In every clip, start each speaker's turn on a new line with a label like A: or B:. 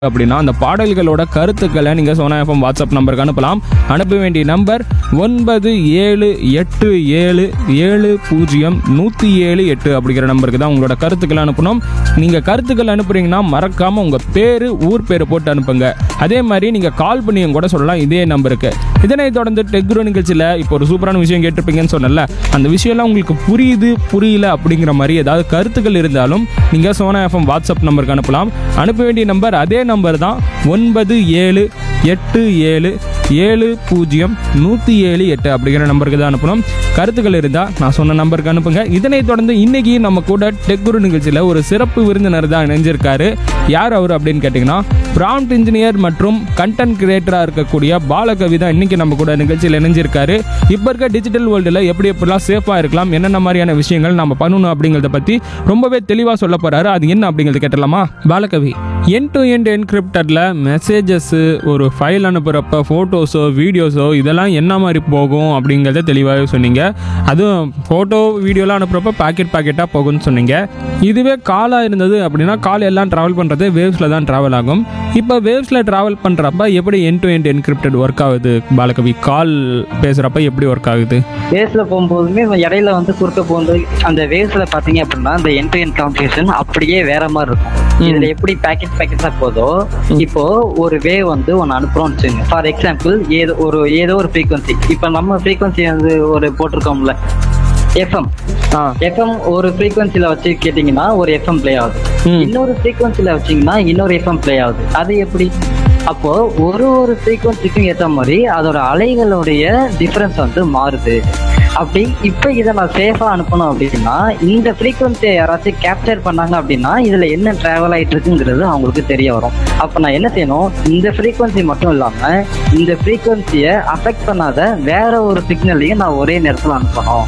A: அப்படின்னா அந்த பாடல்களோட கருத்துக்களை நீங்கள் சோனா எஃப்எம் வாட்ஸ்அப் நம்பருக்கு அனுப்பலாம் அனுப்ப வேண்டிய நம்பர் ஒன்பது ஏழு எட்டு ஏழு ஏழு பூஜ்ஜியம் நூற்றி ஏழு எட்டு அப்படிங்கிற நம்பருக்கு தான் உங்களோட கருத்துக்களை அனுப்பணும் நீங்கள் கருத்துக்கள் அனுப்புறீங்கன்னா மறக்காமல் உங்கள் பேர் ஊர் பேர் போட்டு அனுப்புங்க அதே மாதிரி நீங்கள் கால் பண்ணியும் கூட சொல்லலாம் இதே நம்பருக்கு இதனைத் தொடர்ந்து டெக்ரோ நிகழ்ச்சியில் இப்போ ஒரு சூப்பரான விஷயம் கேட்டிருப்பீங்கன்னு சொன்னல அந்த விஷயம்லாம் உங்களுக்கு புரியுது புரியல அப்படிங்கிற மாதிரி ஏதாவது கருத்துக்கள் இருந்தாலும் நீங்கள் சோனா எஃப்எம் வாட்ஸ்அப் நம்பருக்கு அனுப்பலாம் அனுப்ப வேண்டிய நம்பர் அதே நம்பர் தான் ஒன்பது ஏழு எட்டு ஏழு ஏழு பூஜ்ஜியம் நூற்றி ஏழு எட்டு அப்படிங்கிற நம்பருக்கு தான் அனுப்பணும் கருத்துக்கள் இருந்தால் நான் சொன்ன நம்பருக்கு அனுப்புங்க இதனைத் தொடர்ந்து இன்னைக்கு நம்ம கூட டெக்குரு நிகழ்ச்சியில் ஒரு சிறப்பு விருந்தினர் தான் இணைஞ்சிருக்காரு யார் அவர் அப்படின்னு கேட்டிங்கன்னா ப்ராம்ப்ட் இன்ஜினியர் மற்றும் கண்டென்ட் கிரியேட்டராக இருக்கக்கூடிய பாலகவி தான் இன்னைக்கு நம்ம கூட நிகழ்ச்சியில் இணைஞ்சிருக்காரு இப்போ இருக்க டிஜிட்டல் வேர்ல்டில் எப்படி எப்படிலாம் சேஃபாக இருக்கலாம் என்னென்ன மாதிரியான விஷயங்கள் நம்ம பண்ணணும் அப்படிங்கிறத பற்றி ரொம்பவே தெளிவாக சொல்ல போகிறாரு அது என்ன அப்படிங்கிறது கேட்டலாமா பாலகவி என் டு எண்ட் என்கிரிப்டடில் மெசேஜஸ்ஸு ஒரு ஃபைல் அனுப்புகிறப்ப ஃபோட்டோஸோ வீடியோஸோ இதெல்லாம் என்ன மாதிரி போகும் அப்படிங்கிறத தெளிவாகவே சொன்னீங்க அதுவும் ஃபோட்டோ வீடியோலாம் அனுப்புகிறப்ப பாக்கெட் பாக்கெட்டாக போகும்னு சொன்னீங்க இதுவே காலாக இருந்தது அப்படின்னா கால் எல்லாம் ட்ராவல் பண்ணுறது வேவ்ஸில் தான் ட்ராவல் ஆகும் இப்போ வேவ்ஸில் ட்ராவல் பண்ணுறப்ப எப்படி end to end encrypted work ஆகுது பாலகவி கால் பேசுகிறப்ப எப்படி ஒர்க் ஆகுது
B: வேவ்ஸ்ல போகும்போதுமே இடையில வந்து குறுக்க போகும்போது அந்த வேவ்ஸ்ல பாத்தீங்க அப்படின்னா அந்த என் டு என் காம்படிஷன் அப்படியே வேற மாதிரி இருக்கும் இதுல எப்படி பேக்கெட் பேக்கெட்ஸா போதோ இப்போ ஒரு வேவ் வந்து ஒன்னு அனுப்புறோம்னு வச்சுங்க ஃபார் எக்ஸாம்பிள் ஏதோ ஒரு ஏதோ ஒரு ஃப்ரீக்வன்சி இப்போ நம்ம ஃப்ரீக்வன்சி வந்து ஒரு போட்டிருக்கோம்ல எஃப்எம்
A: ஆ
B: எஃப்எம் ஒரு ஃப்ரீக்வன்சில வச்சு கேட்டீங்கன்னா ஒரு எஃப்எம் ப்ளே ஆகுது
A: ம்.
B: இன்னொரு ஃப்ரீக்வன்சில வச்சீங்கன்னா இன்னொரு எஃப்எம் ப்ளே ஆகுது அது எப்படி அப்போ ஒரு ஒரு ஃப்ரீக்வன்சிக்கும் ஏத்த மாதிரி அதோட அலைகளுடைய டிஃபரன்ஸ் வந்து மாறுது அப்படி இப்போ இதை நான் சேஃபா அனுப்பணும் அப்படின்னா இந்த ஃப்ரீக்வன்சியை யாராச்சும் கேப்சர் பண்ணாங்க அப்படின்னா இதுல என்ன டிராவல் ஆயிட்டு இருக்குங்கிறது அவங்களுக்கு தெரிய வரும் அப்போ நான் என்ன செய்யணும் இந்த ஃப்ரீக்வன்சி மட்டும் இல்லாம இந்த ஃப்ரீக்வன்சியை அஃபெக்ட் பண்ணாத வேற ஒரு சிக்னலையும் நான் ஒரே நேரத்தில் அனுப்பணும்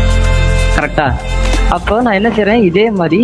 B: கரெக்டா அப்போ நான் என்ன செய்றேன் இதே மாதிரி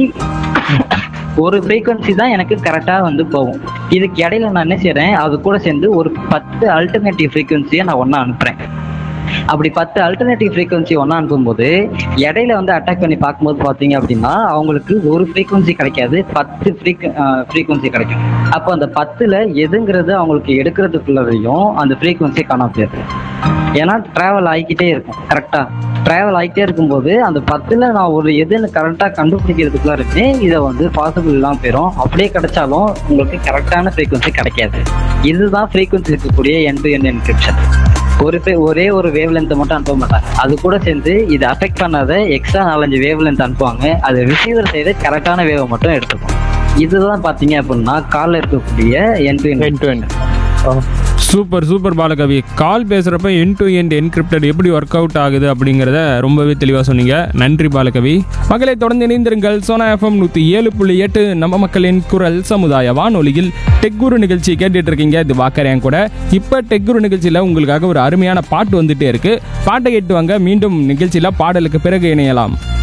B: ஒரு ஃப்ரீக்வன்சி தான் எனக்கு கரெக்டா வந்து போகும் இதுக்கு இடையில நான் என்ன செய்றேன் அது கூட சேர்ந்து ஒரு பத்து அல்டர்னேட்டிவ் ஃப்ரீக்வன்சியை நான் ஒண்ணா அனுப்புறேன் அப்படி பத்து அல்டர்னேட்டிவ் ஃப்ரீக்வன்சி ஒன்றா அனுப்பும்போது இடையில வந்து அட்டாக் பண்ணி பார்க்கும்போது பார்த்தீங்க அப்படின்னா அவங்களுக்கு ஒரு ஃப்ரீக்வன்சி கிடைக்காது பத்து ஃப்ரீக்வன்சி கிடைக்கும் அப்போ அந்த பத்துல எதுங்கிறது அவங்களுக்கு எடுக்கிறதுக்குள்ளதையும் அந்த ஃப்ரீக்வன்சி காணாம போயிருக்கு ஏன்னா டிராவல் ஆகிக்கிட்டே இருக்கும் கரெக்டா டிராவல் ஆகிட்டே இருக்கும்போது அந்த பத்துல நான் ஒரு எதுன்னு கரெக்டா கண்டுபிடிக்கிறதுக்குள்ள இருக்கு இதை வந்து பாசிபிள் இல்லாம போயிடும் அப்படியே கிடைச்சாலும் உங்களுக்கு கரெக்டான ஃப்ரீக்வன்சி கிடைக்காது இதுதான் ஃப்ரீக்வன்சி இருக்கக்கூடிய என் டு என் என்கிரிப்ஷன் ஒரு பே- ஒரே ஒரு வேவ் லென்த்தை மட்டும் அனுப்ப மாட்டாங்க அது கூட சேர்ந்து இது அஃபெக்ட் பண்ணாத எக்ஸ்ட்ரா நாலஞ்சு வேவ் லென்த் அனுப்புவாங்க அது ரிசீவர் செய்து கரெக்டான வேவை மட்டும் எடுத்துக்கும் இதுதான் பாத்தீங்க அப்படின்னா கால்ல இருக்கக்கூடிய end to
A: end to end super super Balakavi call பேசுகிறப்ப என் டு எண்ட் என்கிரிப்டட் எப்படி ஒர்க் அவுட் ஆகுது அப்படிங்கிறத ரொம்பவே தெளிவாக சொன்னீங்க நன்றி பாலகவி மக்களை தொடர்ந்து இணைந்திருங்கள் சோனா எஃப்எம் நூற்றி ஏழு புள்ளி எட்டு நம்ம மக்களின் குரல் சமுதாய வானொலியில் டெக்குரு நிகழ்ச்சி கேட்டுட்டு இருக்கீங்க இது வாக்கறேன் கூட இப்போ டெக்குரு நிகழ்ச்சியில் உங்களுக்காக ஒரு அருமையான பாட்டு வந்துட்டே இருக்கு பாட்டை கேட்டு வாங்க மீண்டும் நிகழ்ச்சியில் பாடலுக்கு பிறகு இணையலாம்